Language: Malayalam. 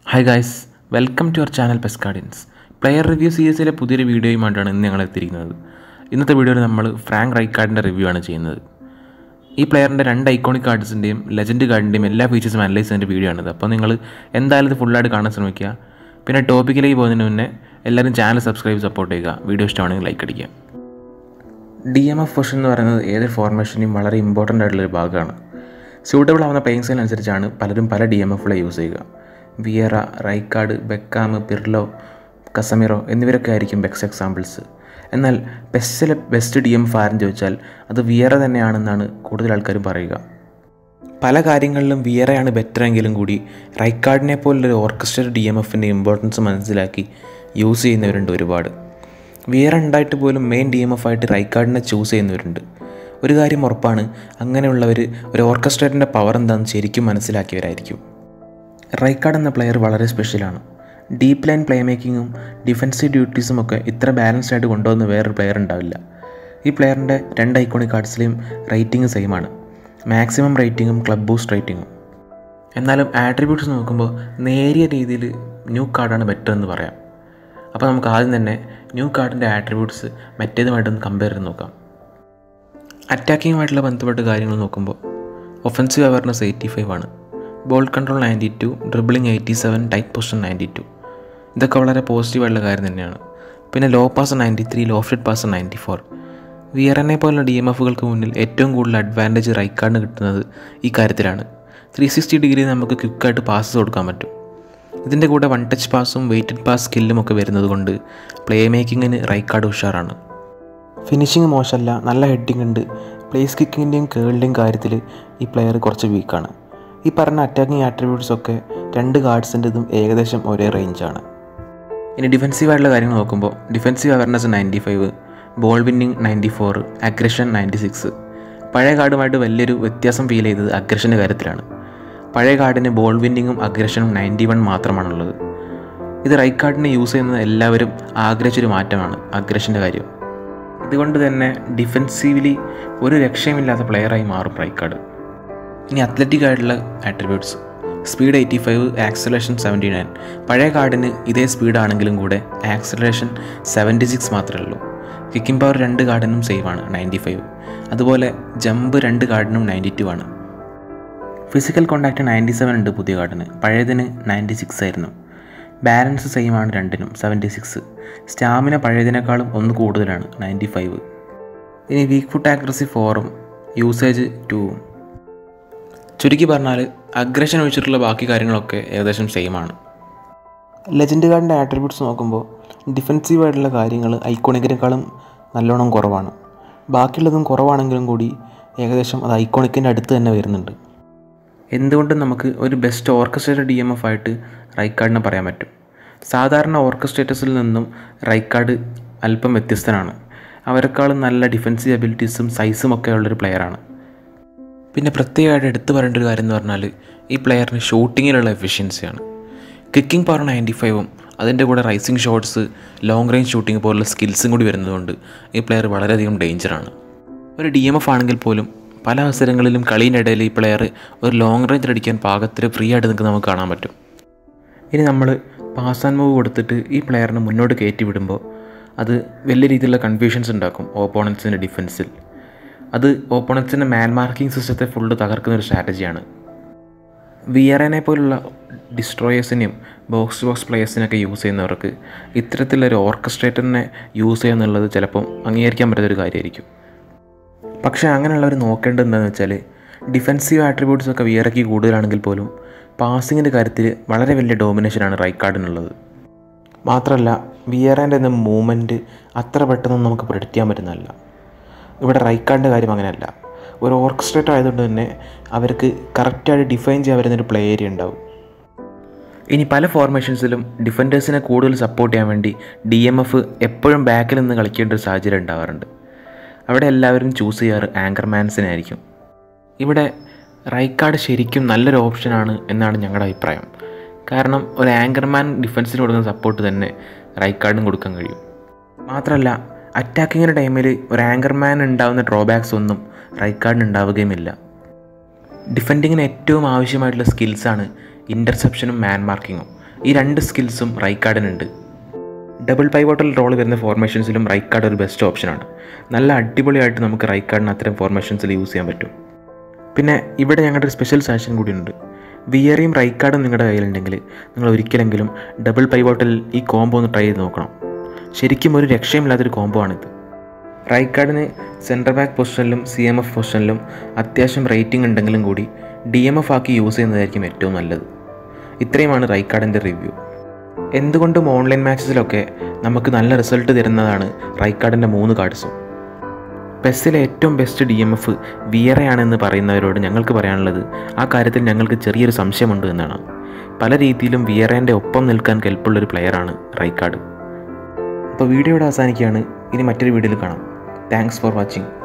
hi guys welcome to our channel പെസ്കാർഡിയൻസ് പ്ലെയർ റിവ്യൂ സീരീസിലെ പുതിയൊരു വീഡിയോയുമായിട്ടാണ് ഇന്ന് ഞങ്ങൾ എത്തിയിരിക്കുന്നത് ഇന്നത്തെ വീഡിയോയിൽ നമ്മൾ ഫ്രാങ്ക് റൈക്കാർഡിൻ്റെ റിവ്യൂ ആണ് ചെയ്യുന്നത് ഈ പ്ലെയറിൻ്റെ രണ്ട് ഐക്കോണിക് കാർഡ്സിൻ്റെയും ലെജൻഡ് കാർഡിൻ്റെയും എല്ലാ ഫീച്ചേഴ്സും അനലൈസ് ചെയ്യുന്ന വീഡിയോ ആണിത് അപ്പോൾ നിങ്ങൾ എന്തായാലും ഇത് ഫുള്ളായിട്ട് കാണാൻ ശ്രമിക്കുക പിന്നെ ടോപ്പിക്കിലേക്ക് പോകുന്നതിന് മുന്നേ എല്ലാവരും ചാനൽ സബ്സ്ക്രൈബ് സപ്പോർട്ട് ചെയ്യുക വീഡിയോ ഇഷ്ടമാണെങ്കിൽ ലൈക്ക് അടിക്കുക ഡി എം എഫ് പൊസിഷൻ എന്ന് പറയുന്നത് ഏതൊരു ഫോർമേഷനെയും വളരെ ഇമ്പോർട്ടൻ്റ് ആയിട്ടുള്ളൊരു ഭാഗമാണ് സ്യൂട്ടബിൾ ആവുന്ന പ്ലേയിങ് സ്റ്റൈൽ അനുസരിച്ചാണ് പലരും പല ഡി എം എഫുകളെ യൂസ് ചെയ്യുക Vieira Rijkaard Beckham Pirlo Casemiro എന്നിവരൊക്കെ ആയിരിക്കും ബെസ്റ്റ് എക്സാമ്പിൾസ് എന്നാൽ ബെസ്റ്റിലെ ബെസ്റ്റ് ഡി എം എഫ് ആരെന്ന് ചോദിച്ചാൽ അത് വിയറ തന്നെയാണെന്നാണ് കൂടുതൽ ആൾക്കാരും പറയുക പല കാര്യങ്ങളിലും വിയറയാണ് ബെറ്റർ എങ്കിലും കൂടി റൈക്കാർഡിനെ പോലുള്ളൊരു ഓർക്കസ്ട്രേറ്റ് ഡി എം എഫിൻ്റെ ഇമ്പോർട്ടൻസ് മനസ്സിലാക്കി യൂസ് ചെയ്യുന്നവരുണ്ട് ഒരുപാട് വിയറ ഉണ്ടായിട്ട് പോലും മെയിൻ ഡി എം എഫ് ആയിട്ട് റൈക്കാർഡിനെ ചൂസ് ചെയ്യുന്നവരുണ്ട് ഒരു കാര്യം ഉറപ്പാണ് അങ്ങനെയുള്ളവർ ഒരു ഓർക്കസ്ട്രേറ്റിൻ്റെ പവർ എന്താണെന്ന് ശരിക്കും മനസ്സിലാക്കിയവരായിരിക്കും റൈക്കാർഡ് എന്ന പ്ലെയർ വളരെ സ്പെഷ്യലാണ് ഡീപ്പ് ലൈൻ പ്ലേ മേക്കിങ്ങും ഡിഫൻസീവ് ഡ്യൂട്ടീസും ഒക്കെ ഇത്ര ബാലൻസ്ഡ് ആയിട്ട് കൊണ്ടുവന്ന വേറൊരു പ്ലെയർ ഉണ്ടാവില്ല ഈ പ്ലെയറിൻ്റെ രണ്ട് ഐക്കോണിക് കാർഡ്സിലെയും റേറ്റിംഗ് സെയിം ആണ് മാക്സിമം റേറ്റിംഗും ക്ലബ് ബൂസ്റ്റ് റേറ്റിംഗും എന്നാലും ആട്രിബ്യൂട്ട്സ് നോക്കുമ്പോൾ നേരിയ രീതിയിൽ ന്യൂ കാർഡാണ് ബെറ്റർ എന്ന് പറയാം അപ്പോൾ നമുക്ക് ആദ്യം തന്നെ ന്യൂ കാർഡിൻ്റെ ആട്രിബ്യൂട്ട്സ് മറ്റേതുമായിട്ടൊന്ന് കമ്പയർ ചെയ്ത് നോക്കാം അറ്റാക്കിങ്ങുമായിട്ടുള്ള ബന്ധപ്പെട്ട കാര്യങ്ങൾ നോക്കുമ്പോൾ ഒഫൻസീവ് അവേർനെസ് എയ്റ്റി ഫൈവ് ആണ് ball control ninety two dribbling eighty seven tight position ninety two ഇതൊക്കെ വളരെ പോസിറ്റീവായിട്ടുള്ള കാര്യം തന്നെയാണ് പിന്നെ low pass ninety three lofted pass ninety four V R N A പോലുള്ള ഡി എം എഫുകൾക്ക് മുന്നിൽ ഏറ്റവും കൂടുതൽ അഡ്വാൻറ്റേജ് റൈക്കാർഡിന് കിട്ടുന്നത് ഈ കാര്യത്തിലാണ് ത്രീ സിക്സ്റ്റി ഡിഗ്രി നമുക്ക് ക്വിക്കായിട്ട് പാസ് കൊടുക്കാൻ പറ്റും ഇതിൻ്റെ കൂടെ വൺ ടച്ച് പാസും വെയ്റ്റഡ് പാസ് സ്കില്ലും ഒക്കെ വരുന്നത് കൊണ്ട് പ്ലേ മേക്കിങ്ങിന് റൈക്കാർഡ് ഉഷാറാണ് ഫിനിഷിങ് മോശമല്ല നല്ല ഹെഡിങ് ഉണ്ട് പ്ലേസ് കിക്കിങ്ങിൻ്റെയും കേളിൻ്റെയും കാര്യത്തിൽ ഈ പ്ലെയർ കുറച്ച് വീക്കാണ് ഈ പറഞ്ഞ അറ്റാക്കിംഗ് ആട്രിബ്യൂട്ട്സ് ഒക്കെ രണ്ട് കാർഡ്സിൻ്റെതും ഏകദേശം ഒരേ റേഞ്ചാണ് ഇനി ഡിഫെൻസീവ് ആയിട്ടുള്ള കാര്യങ്ങൾ നോക്കുമ്പോൾ defensive awareness ninety five ball winning ninety four aggression ninety six പഴയ കാർഡുമായിട്ട് വലിയൊരു വ്യത്യാസം ഫീൽ ചെയ്തത് അഗ്രഷൻ്റെ കാര്യത്തിലാണ് പഴയ കാർഡിന് ബോൾ വിന്നിങ്ങും അഗ്രഷനും നയൻറ്റി വൺ മാത്രമാണുള്ളത് ഇത് റൈറ്റ് കാർഡിനെ യൂസ് ചെയ്യുന്നത് എല്ലാവരും ആഗ്രഹിച്ചൊരു മാറ്റമാണ് അഗ്രഷൻ്റെ കാര്യം ഇതുകൊണ്ട് തന്നെ ഡിഫെൻസീവ്ലി ഒരു രക്ഷയുമില്ലാത്ത പ്ലെയറായി മാറും റൈറ്റ് കാർഡ് ഇനി അത്ലറ്റിക് ആയിട്ടുള്ള attributes speed eighty five acceleration seventy nine പഴയ കാർഡിന് ഇതേ സ്പീഡാണെങ്കിലും കൂടെ ആക്സലേഷൻ സെവൻറ്റി സിക്സ് മാത്രമേ ഉള്ളൂ കിക്കിംഗ് പവർ രണ്ട് കാർഡിനും സെയിം ആണ് നയൻറ്റി ഫൈവ് അതുപോലെ ജമ്പ് രണ്ട് കാർഡിനും നയൻറ്റി ടു ആണ് ഫിസിക്കൽ കോണ്ടാക്റ്റ് നയൻറ്റി സെവൻ ഉണ്ട് പുതിയ കാർഡിന് പഴയതിന് നയൻറ്റി സിക്സ് ആയിരുന്നു ബാലൻസ് സെയിം ആണ് രണ്ടിനും സെവൻറ്റി സിക്സ് സ്റ്റാമിന പഴയതിനേക്കാളും ഒന്ന് കൂടുതലാണ് നയൻറ്റി ഫൈവ് ഇനി വീക്ക് ഫുട്ട് ആക്രസി ഫോറും യൂസേജ് ടൂവും ചുരുക്കി പറഞ്ഞാൽ അഗ്രഷൻ ഒഴിച്ചിട്ടുള്ള ബാക്കി കാര്യങ്ങളൊക്കെ ഏകദേശം സെയിം ആണ് ലെജൻഡ് കാർഡിൻ്റെ ആട്രിബ്യൂട്ട്സ് നോക്കുമ്പോൾ ഡിഫെൻസീവ് ആയിട്ടുള്ള കാര്യങ്ങൾ ഐക്കോണിക്കിനേക്കാളും നല്ലോണം കുറവാണ് ബാക്കിയുള്ളതും കുറവാണെങ്കിലും കൂടി ഏകദേശം അത് ഐക്കോണിക്കിൻ്റെ അടുത്ത് തന്നെ വരുന്നുണ്ട് എന്തുകൊണ്ടും നമുക്ക് ഒരു best orchestrated D M F ആയിട്ട് റൈക്കാർഡിനെ പറയാൻ പറ്റും സാധാരണ ഓർക്കസ്ട്രേറ്റേഴ്സിൽ നിന്നും റൈക്കാർഡ് അല്പം വ്യത്യസ്തനാണ് അവരെക്കാളും നല്ല ഡിഫെൻസീവ് അബിലിറ്റീസും സൈസും ഒക്കെ ഉള്ളൊരു പ്ലെയറാണ് പിന്നെ പ്രത്യേകമായിട്ട് എടുത്തു പറയേണ്ട ഒരു കാര്യം എന്ന് പറഞ്ഞാൽ ഈ പ്ലെയറിന് ഷൂട്ടിങ്ങിലുള്ള എഫിഷ്യൻസിയാണ് കിക്കിംഗ് പവർ നയൻറ്റി ഫൈവും അതിൻ്റെ കൂടെ rising shots long range shooting പോലുള്ള സ്കിൽസും കൂടി വരുന്നതുകൊണ്ട് ഈ പ്ലെയർ വളരെയധികം ഡേഞ്ചറാണ് ഒരു ഡി എം എഫ് ആണെങ്കിൽ പോലും പല അവസരങ്ങളിലും കളീൻ്റെ ഇടയിൽ ഈ പ്ലെയർ ഒരു ലോങ് റേഞ്ച് അടിക്കാൻ പാകത്തിൽ ഫ്രീ ആയിട്ട് നിൽക്കുന്നത് നമുക്ക് കാണാൻ പറ്റും ഇനി നമ്മൾ പാസ് ആൻഡ് മൂവ് കൊടുത്തിട്ട് ഈ പ്ലെയറിനെ മുന്നോട്ട് കയറ്റി വിടുമ്പോൾ അത് വലിയ രീതിയിലുള്ള കൺഫ്യൂഷൻസ് ഉണ്ടാക്കും ഓപ്പോണൻസിൻ്റെ ഡിഫൻസിൽ അത് ഓപ്പോണൻസിൻ്റെ മാൻ മാർക്കിംഗ് സിസ്റ്റത്തെ ഫുള്ള് തകർക്കുന്ന ഒരു സ്ട്രാറ്റജിയാണ് വി ആർ എനെ പോലുള്ള ഡിസ്ട്രോയേഴ്സിനെയും ബോക്സ് ബോക്സ് പ്ലേയേഴ്സിനൊക്കെ യൂസ് ചെയ്യുന്നവർക്ക് ഇത്തരത്തിലൊരു ഓർക്കസ്ട്രേറ്ററിനെ യൂസ് ചെയ്യുക എന്നുള്ളത് ചിലപ്പം അംഗീകരിക്കാൻ പറ്റാത്തൊരു കാര്യമായിരിക്കും പക്ഷേ അങ്ങനെയുള്ളവർ നോക്കേണ്ടത് എന്താണെന്ന് വെച്ചാൽ ഡിഫെൻസീവ് ആട്രിബ്യൂട്ട്സ് ഒക്കെ വിയറയ്ക്ക് കൂടുതലാണെങ്കിൽ പോലും പാസിങ്ങിൻ്റെ കാര്യത്തിൽ വളരെ വലിയ ഡോമിനേഷനാണ് റൈറ്റ് കാർഡിനുള്ളത് മാത്രമല്ല വിയറേൻ്റെ എന്ന മൂവ്മെൻറ്റ് അത്ര പെട്ടെന്നൊന്നും നമുക്ക് പ്രെഡിക്റ്റ് ചെയ്യാൻ പറ്റുന്നതല്ല ഇവിടെ റൈറ്റ് കാർഡിൻ്റെ കാര്യം അങ്ങനെയല്ല ഒരു ഓർക്കസ്ട്രേറ്റർ ആയതുകൊണ്ട് തന്നെ അവർക്ക് കറക്റ്റായിട്ട് ഡിഫൈൻ ചെയ്യാൻ വരുന്നൊരു പ്ലേ ഏരിയ ഉണ്ടാവും ഇനി പല ഫോർമേഷൻസിലും ഡിഫൻഡേഴ്സിനെ കൂടുതൽ സപ്പോർട്ട് ചെയ്യാൻ വേണ്ടി ഡി എം എഫ് എപ്പോഴും ബാക്കിൽ നിന്ന് കളിക്കേണ്ട ഒരു സാഹചര്യം ഉണ്ടാവാറുണ്ട് അവിടെ എല്ലാവരും ചൂസ് ചെയ്യാറ് ആങ്കർമാൻസിനെ ആയിരിക്കും ഇവിടെ റൈറ്റ് കാർഡ് ശരിക്കും നല്ലൊരു ഓപ്ഷനാണ് എന്നാണ് ഞങ്ങളുടെ അഭിപ്രായം കാരണം ഒരു ആങ്കർമാൻ ഡിഫൻസിന് കൊടുക്കുന്ന സപ്പോർട്ട് തന്നെ റൈറ്റ് കാർഡിനും കൊടുക്കാൻ കഴിയും മാത്രമല്ല അറ്റാക്കിങ്ങിൻ്റെ ടൈമിൽ ഒരു ആങ്കർമാൻ ഉണ്ടാകുന്ന ഡ്രോബാക്സ് ഒന്നും റൈറ്റ് കാർഡിന് ഉണ്ടാവുകയുമില്ല ഡിഫെൻഡിങ്ങിന് ഏറ്റവും ആവശ്യമായിട്ടുള്ള സ്കിൽസാണ് ഇൻ്റർസെപ്ഷനും മാൻ മാർക്കിങ്ങും ഈ രണ്ട് സ്കിൽസും റൈക്കാർഡിനുണ്ട് ഡബിൾ പൈവോട്ടൽ റോൾ വരുന്ന ഫോർമേഷൻസിലും റൈക്കാർഡ് ഒരു ബെസ്റ്റ് ഓപ്ഷനാണ് നല്ല അടിപൊളിയായിട്ട് നമുക്ക് റൈക്കാർഡിന് അത്തരം ഫോർമേഷൻസിൽ യൂസ് ചെയ്യാൻ പറ്റും പിന്നെ ഇവിടെ ഞങ്ങളുടെ ഒരു സ്പെഷ്യൽ സാഷൻ കൂടിയുണ്ട് വിയറിയും റൈക്കാർഡും നിങ്ങളുടെ കയ്യിലുണ്ടെങ്കിൽ നിങ്ങൾ ഒരിക്കലെങ്കിലും ഡബിൾ പൈവോട്ടൽ ഈ കോംബോ ഒന്ന് ട്രൈ ചെയ്ത് നോക്കണം ശരിക്കും ഒരു രക്ഷയുമില്ലാത്തൊരു കോംബോ ആണിത് റൈക്കാർഡിന് സെൻറ്റർ ബാക്ക് പൊസിഷനിലും സി എം എഫ് പൊസിഷനിലും അത്യാവശ്യം റേറ്റിംഗ് ഉണ്ടെങ്കിലും കൂടി ഡി എം എഫ് ആക്കി യൂസ് ചെയ്യുന്നതായിരിക്കും ഏറ്റവും നല്ലത് ഇത്രയുമാണ് റൈക്കാർഡിൻ്റെ റിവ്യൂ എന്തുകൊണ്ടും ഓൺലൈൻ മാച്ചസിലൊക്കെ നമുക്ക് നല്ല റിസൾട്ട് തരുന്നതാണ് റൈക്കാർഡിൻ്റെ മൂന്ന് കാർഡ്സും പെസ്സിലെ ഏറ്റവും ബെസ്റ്റ് ഡി എം എഫ് വിയറയാണെന്ന് പറയുന്നവരോട് ഞങ്ങൾക്ക് പറയാനുള്ളത് ആ കാര്യത്തിൽ ഞങ്ങൾക്ക് ചെറിയൊരു സംശയമുണ്ട് എന്നാണ് പല രീതിയിലും വിയറേൻ്റെ ഒപ്പം നിൽക്കാൻ കെൽപ്പുള്ളൊരു പ്ലെയറാണ് റൈക്കാർഡ് അപ്പോൾ വീഡിയോ ഇവിടെ അവസാനിക്കുകയാണ് ഇനി മറ്റൊരു വീഡിയോയിൽ കാണാം താങ്ക്സ് ഫോർ വാച്ചിങ്